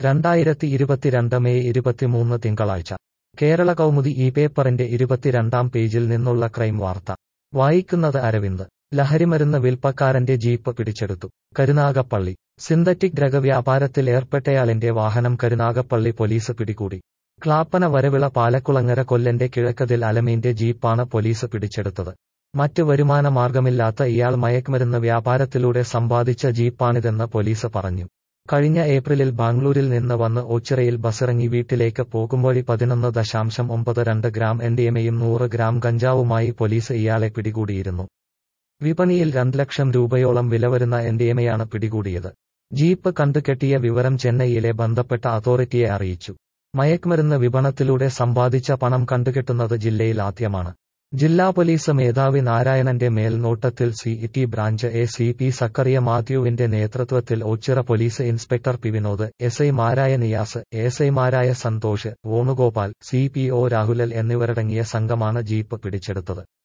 രണ്ടായിരത്തി ഇരുപത്തിരണ്ട് മെയ് ഇരുപത്തിമൂന്ന് തിങ്കളാഴ്ച കേരള കൗമുദി ഈ പേപ്പറിന്റെ ഇരുപത്തിരണ്ടാം പേജിൽ നിന്നുള്ള ക്രൈം വാർത്ത വായിക്കുന്നത് അരവിന്ദ് ലഹരിമരുന്ന് വിൽപ്പക്കാരന്റെ ജീപ്പ് പിടിച്ചെടുത്തു കരുനാഗപ്പള്ളി സിന്തറ്റിക് ദ്രവ്യവ്യാപാരത്തിൽ ഏർപ്പെട്ടയാളിന്റെ വാഹനം കരുനാഗപ്പള്ളി പോലീസ് പിടികൂടി ക്ലാപ്പന വരവിള പാലക്കുളങ്ങര കൊല്ലന്റെ കിഴക്കതിൽ അലമീന്റെ ജീപ്പാണ് പോലീസ് പിടിച്ചെടുത്തത് മറ്റ് വരുമാന മാർഗമില്ലാത്ത ഇയാൾ മയക്കുമരുന്ന് വ്യാപാരത്തിലൂടെ സമ്പാദിച്ച ജീപ്പാണിതെന്ന് പോലീസ് പറഞ്ഞു കഴിഞ്ഞ ഏപ്രിലിൽ ബാംഗ്ലൂരിൽ നിന്ന് വന്ന് ഓച്ചിറയിൽ ബസിറങ്ങി വീട്ടിലേക്ക് പോകുമ്പോഴി പതിനൊന്ന് ദശാംശം ഒമ്പത് രണ്ട് ഗ്രാം എൻഡിഎമയും നൂറ് ഗ്രാം ഗഞ്ചാവുമായി പോലീസ് ഇയാളെ പിടികൂടിയിരുന്നു വിപണിയിൽ രണ്ട് ലക്ഷം രൂപയോളം വില വരുന്ന എൻഡിഎമയാണ് പിടികൂടിയത് ജീപ്പ് കണ്ടുകെട്ടിയ വിവരം ചെന്നൈയിലെ ബന്ധപ്പെട്ട അതോറിറ്റിയെ അറിയിച്ചു മയക്കുമരുന്ന് വിപണത്തിലൂടെ സമ്പാദിച്ച പണം കണ്ടുകെട്ടുന്നത് ജില്ലയിൽ ആദ്യമാണ് ജില്ലാ പോലീസ് മേധാവി നാരായണന്റെ മേൽനോട്ടത്തിൽ C T branch A C P Zachariah മാത്യുവിന്റെ നേതൃത്വത്തിൽ Oachira police inspector P Vinod S ഐമാരായ നിയാസ് എസ് ഐമാരായ Santhosh Venugopal C P O രാഹുലൽ എന്നിവരടങ്ങിയ സംഘമാണ് ജീപ്പ് പിടിച്ചെടുത്തത്